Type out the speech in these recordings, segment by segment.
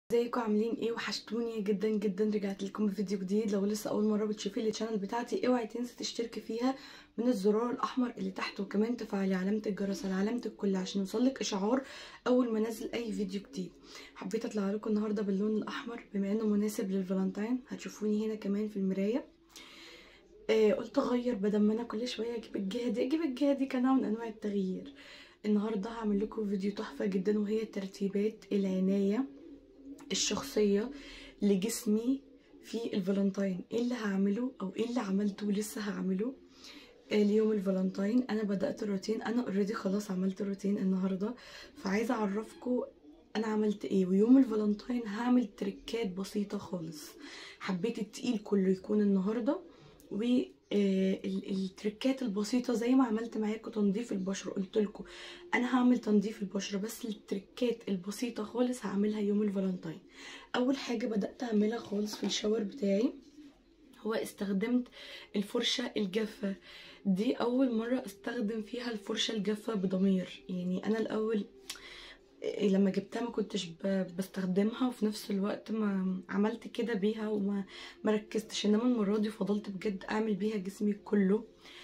ازيكم عاملين ايه وحشتوني جدا جدا رجعت لكم بفيديو جديد لو لسه اول مره بتشوفي الشانل بتاعتي اوعي تنسي تشتركي فيها من الزرار الاحمر اللي تحت وكمان تفعلي علامه الجرس على علامه الكل عشان يوصلك اشعار اول ما انزل اي فيديو جديد حبيت اطلع لكم النهارده باللون الاحمر بما انه مناسب للفالنتين هتشوفوني هنا كمان في المرايه آه قلت اغير بدل ما انا كل شويه اجيب الجهه دي اجيب الجهه دي كنوع من انواع التغيير النهارده هعمل لكم فيديو تحفه جدا وهي ترتيبات العنايه الشخصية لجسمي في الفالنتين ايه اللي هعمله او ايه اللي عملته ولسه هعمله اليوم الفالنتين انا بدأت الروتين انا اوريدي خلاص عملت الروتين النهاردة فعايزة اعرفكم انا عملت ايه ويوم الفالنتين هعمل تريكات بسيطة خالص حبيت التقيل كله يكون النهاردة و التريكات البسيطة زي ما عملت معاكم تنظيف البشرة قلت لكم انا هعمل تنظيف البشرة بس التريكات البسيطة خالص هعملها يوم الفالنتين اول حاجة بدأت اعملها خالص في الشاور بتاعي هو استخدمت الفرشة الجافة دي اول مرة استخدم فيها الفرشة الجافة بضمير يعني انا الاول لما جبتها ما كنتش بستخدمها وفي نفس الوقت ما عملت كده بيها وما مركزتش انما المره دي فضلت بجد اعمل بيها جسمي كله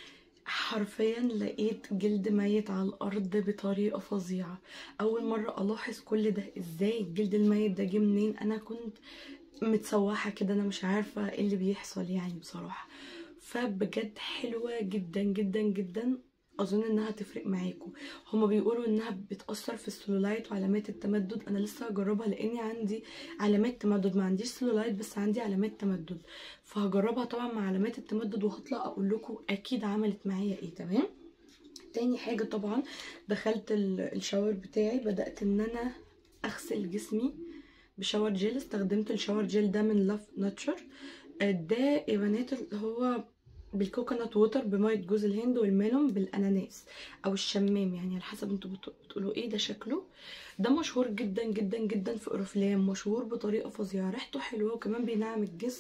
حرفيا لقيت جلد ميت على الارض بطريقه فظيعه اول مره الاحظ كل ده ازاي الجلد الميت ده جه منين انا كنت متسوحه كده انا مش عارفه ايه اللي بيحصل يعني بصراحه فبجد حلوه جدا جدا جدا اظن انها تفرق معاكم هما بيقولوا انها بتاثر في السلولايت وعلامات التمدد انا لسه هجربها لاني عندي علامات تمدد ما عنديش سلولايت بس عندي علامات تمدد فهجربها طبعا مع علامات التمدد وهطلع اقول لكم اكيد عملت معايا ايه تمام تاني حاجه طبعا دخلت الشاور بتاعي بدات ان انا اغسل جسمي بشاور جيل استخدمت الشاور جيل ده من لاف ناتشر ده ايفانات اللي هو بالكوكونات ووتر بميه جوز الهند والميلون بالاناناس او الشمام يعني على حسب انتوا بتقولوا ايه ده شكله ده مشهور جدا جدا جدا في اورفلام مشهور بطريقه فظيعه ريحته حلوه وكمان بينعم الجسم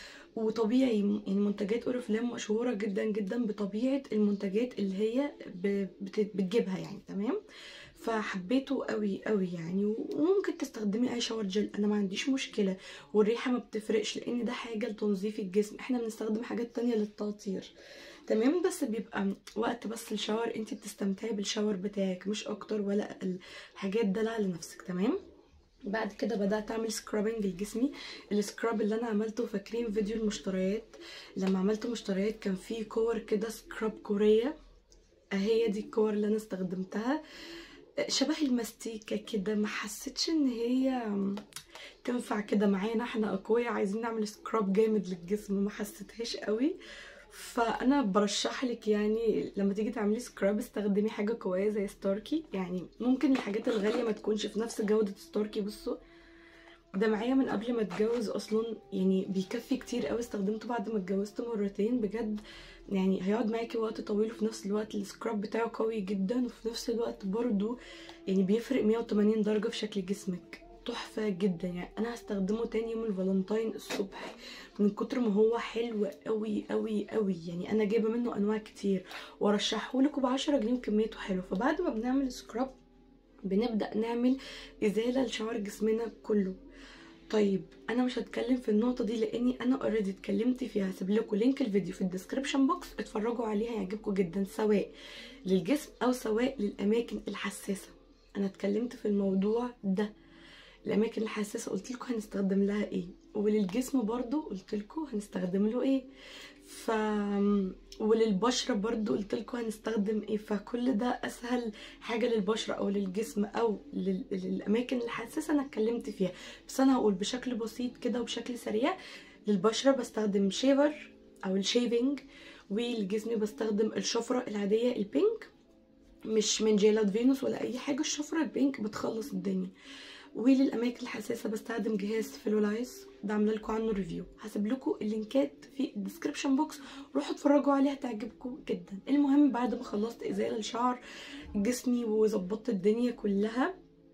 وطبيعي يعني منتجات اورفلام مشهوره جدا جدا بطبيعه المنتجات اللي هي بتجيبها يعني تمام فحبيته قوي قوي يعني وممكن تستخدمي اي شاور جل انا ما عنديش مشكله والريحه ما بتفرقش لان ده حاجه لتنظيف الجسم احنا بنستخدم حاجات تانية للتعطير تمام بس بيبقى وقت بس الشاور انت بتستمتعي بالشاور بتاعك مش اكتر ولا اقل حاجات دلع لنفسك تمام بعد كده بدات اعمل سكرابنج لجسمي السكراب اللي انا عملته فاكرين فيديو المشتريات لما عملت مشتريات كان في كور كده سكراب كوريه هي دي الكور اللي انا استخدمتها شبه المستيكه كده ما حسيتش ان هي تنفع كده معانا احنا اقوياء عايزين نعمل سكراب جامد للجسم ما حسيتهاش قوي فانا برشح لك يعني لما تيجي تعملي سكراب استخدمي حاجه قويه زي ستاركي يعني ممكن الحاجات الغاليه ما تكونش في نفس جوده ستاركي بصوا ده معايا من قبل ما اتجوز اصلا يعني بيكفي كتير قوي استخدمته بعد ما اتجوزت مرتين بجد يعني هيقعد معاكي وقت طويل وفي نفس الوقت السكراب بتاعه قوي جدا وفي نفس الوقت برضو يعني بيفرق 180 درجة في شكل جسمك تحفة جدا يعني انا هستخدمه تاني يوم الفالنتين الصبح من كتر ما هو حلو قوي قوي قوي يعني انا جايبه منه انواع كتير وارشحه لكم ب 10 جنيه وكميته حلوه فبعد ما بنعمل سكراب بنبدا نعمل ازاله لشعر جسمنا كله طيب انا مش هتكلم في النقطه دي لاني انا اوريدي اتكلمت فيها هسيب لكم لينك الفيديو في الديسكربشن بوكس اتفرجوا عليها هيعجبكم جدا سواء للجسم او سواء للاماكن الحساسه انا اتكلمت في الموضوع ده الاماكن الحساسه قلت لكم هنستخدم لها ايه وللجسم برضو قلت لكم هنستخدم له ايه ف وللبشره برضو قلت لكم هنستخدم ايه فكل ده اسهل حاجه للبشره او للجسم او لل... للاماكن الحساسه انا اتكلمت فيها بس انا هقول بشكل بسيط كده وبشكل سريع للبشره بستخدم شيفر او الشيفنج وللجسم بستخدم الشفره العاديه البينك مش من جيلات فينوس ولا اي حاجه الشفره البينك بتخلص الدنيا وللاماكن الحساسه بستخدم جهاز فلولايز ده عامله لكم عنه ريفيو هسيب لكم اللينكات في الديسكربشن بوكس روحوا اتفرجوا عليها تعجبكم جدا المهم بعد ما خلصت ازاله لشعر جسمي وظبطت الدنيا كلها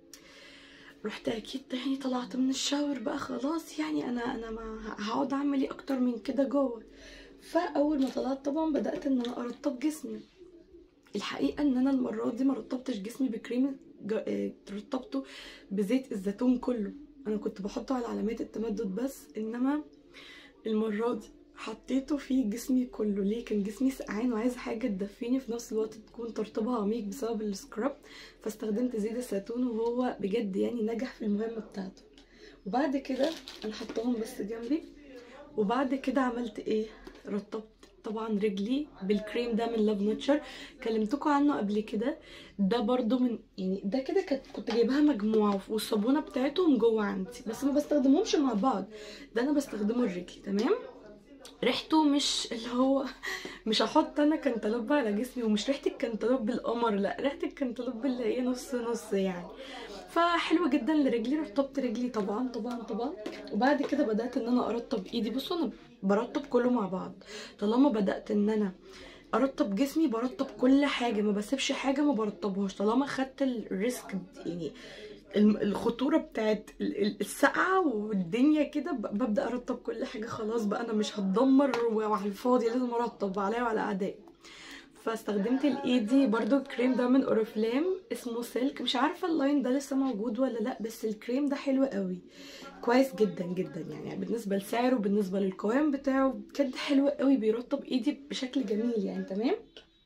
رحت اكيد تاني طلعت من الشاور بقى خلاص يعني انا انا ما هقعد اعمل ايه اكتر من كده جوه فاول ما طلعت طبعا بدات ان انا ارطب جسمي الحقيقه ان انا المره دي ما رطبتش جسمي بكريم رطبته بزيت الزيتون كله انا كنت بحطه على علامات التمدد بس انما المره دي حطيته في جسمي كله ليه كان جسمي سقعان وعايزه حاجه تدفيني في نفس الوقت تكون ترطيبها عميق بسبب السكراب فاستخدمت زيت الزيتون وهو بجد يعني نجح في المهمه بتاعته وبعد كده انا حطاهم بس جنبي وبعد كده عملت ايه رطبت طبعا رجلي بالكريم ده من لاف نوتشر كلمتكم عنه قبل كده ده برضو من يعني ده كده كنت كنت جايباها مجموعه والصابونه بتاعتهم جوه عندي بس ما بستخدمهمش مع بعض ده انا بستخدمه الرجلي تمام ريحته مش اللي هو مش هحط انا كنتالوب على جسمي ومش ريحه الكنتالوب بالقمر لا ريحه الكنتالوب اللي هي نص نص يعني فحلوه جدا لرجلي رطبت رجلي طبعا طبعا طبعا وبعد كده بدات ان انا ارطب ايدي بصوا انا برطب كله مع بعض طالما بدات ان انا ارطب جسمي برطب كل حاجه ما بسيبش حاجه ما برطبهاش طالما خدت الريسك يعني الخطوره بتاعت السقعه والدنيا كده ببدا ارطب كل حاجه خلاص بقى انا مش هتدمر وعلى الفاضي لازم ارطب عليا وعلى اعدائي فاستخدمت الايدي برضو الكريم ده من اوريفلام اسمه سلك مش عارفه اللاين ده لسه موجود ولا لا بس الكريم ده حلو قوي كويس جدا جدا يعني بالنسبه لسعره وبالنسبه للقوام بتاعه بجد حلو قوي بيرطب ايدي بشكل جميل يعني تمام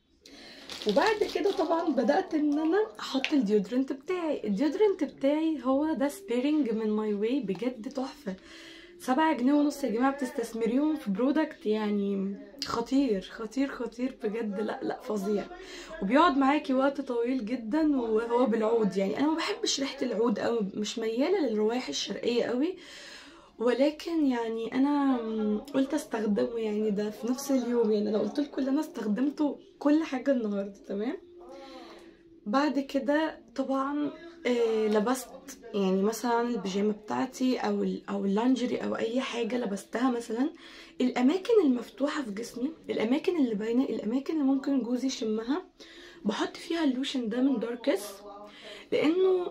وبعد كده طبعا بدات ان انا احط الديودرنت بتاعي الديودرنت بتاعي هو ده سبيرنج من ماي واي بجد تحفه سبعة جنيه ونص يا جماعه بتستثمريهم في برودكت يعني خطير خطير خطير بجد لا لا فظيع وبيقعد معاكي وقت طويل جدا وهو بالعود يعني انا ما بحبش ريحه العود قوي مش مياله للروائح الشرقيه قوي ولكن يعني انا قلت استخدمه يعني ده في نفس اليوم يعني انا قلت لكم اللي انا استخدمته كل حاجه النهارده تمام بعد كده طبعا آه لبست يعني مثلا البيجامه بتاعتي او او اللانجري او اي حاجه لبستها مثلا الاماكن المفتوحه في جسمي الاماكن اللي باينه الاماكن اللي ممكن جوزي يشمها بحط فيها اللوشن ده من داركس لانه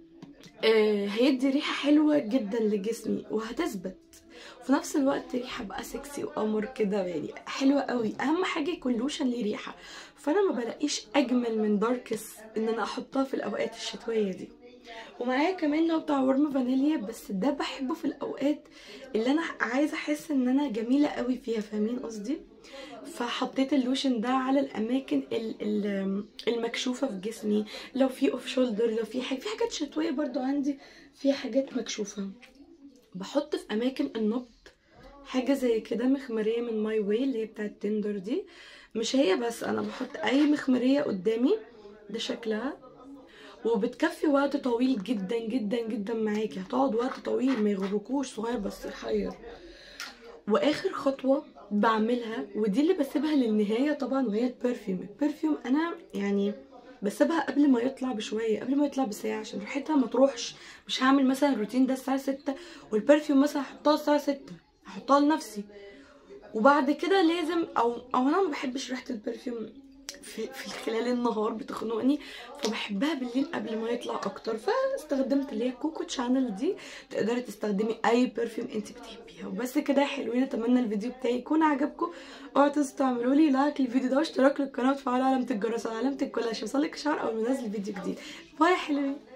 آه هيدي ريحه حلوه جدا لجسمي وهتثبت وفي نفس الوقت ريحه بقى سكسي وقمر كده يعني حلوه قوي اهم حاجه يكون لوشن ليه ريحه فانا ما بلاقيش اجمل من داركس ان انا احطها في الاوقات الشتويه دي ومعايا كمان لو بتاع ورم فانيليا بس ده بحبه في الاوقات اللي انا عايزه احس ان انا جميله قوي فيها فاهمين قصدي فحطيت اللوشن ده على الاماكن المكشوفه في جسمي لو في اوف شولدر لو في حاجه في حاجات شتويه برضو عندي في حاجات مكشوفه بحط في اماكن النبض حاجه زي كده مخمريه من ماي واي اللي هي بتاعت تندر دي مش هي بس انا بحط اي مخمريه قدامي ده شكلها وبتكفي وقت طويل جدا جدا جدا معاكي هتقعد وقت طويل ما يغركوش صغير بس يحير واخر خطوه بعملها ودي اللي بسيبها للنهايه طبعا وهي البرفيوم البرفيوم انا يعني بسيبها قبل ما يطلع بشويه قبل ما يطلع بساعه عشان ريحتها ما تروحش مش هعمل مثلا الروتين ده الساعه 6 والبرفيوم مثلا هحطها الساعه 6 هحطها لنفسي وبعد كده لازم او او انا ما بحبش ريحه البرفيوم في, في خلال النهار بتخنقني فبحبها بالليل قبل ما يطلع اكتر فاستخدمت اللي هي كوكو تشانل دي تقدري تستخدمي اي برفيوم انت بتحبيها وبس كده يا حلوين اتمنى الفيديو بتاعي يكون عجبكم اوعوا تنسوا تعملوا لي لايك للفيديو ده واشتراك للقناه وتفعلوا علامه الجرس وعلامه الكل عشان يوصلك اشعار اول ما انزل فيديو جديد باي يا حلوين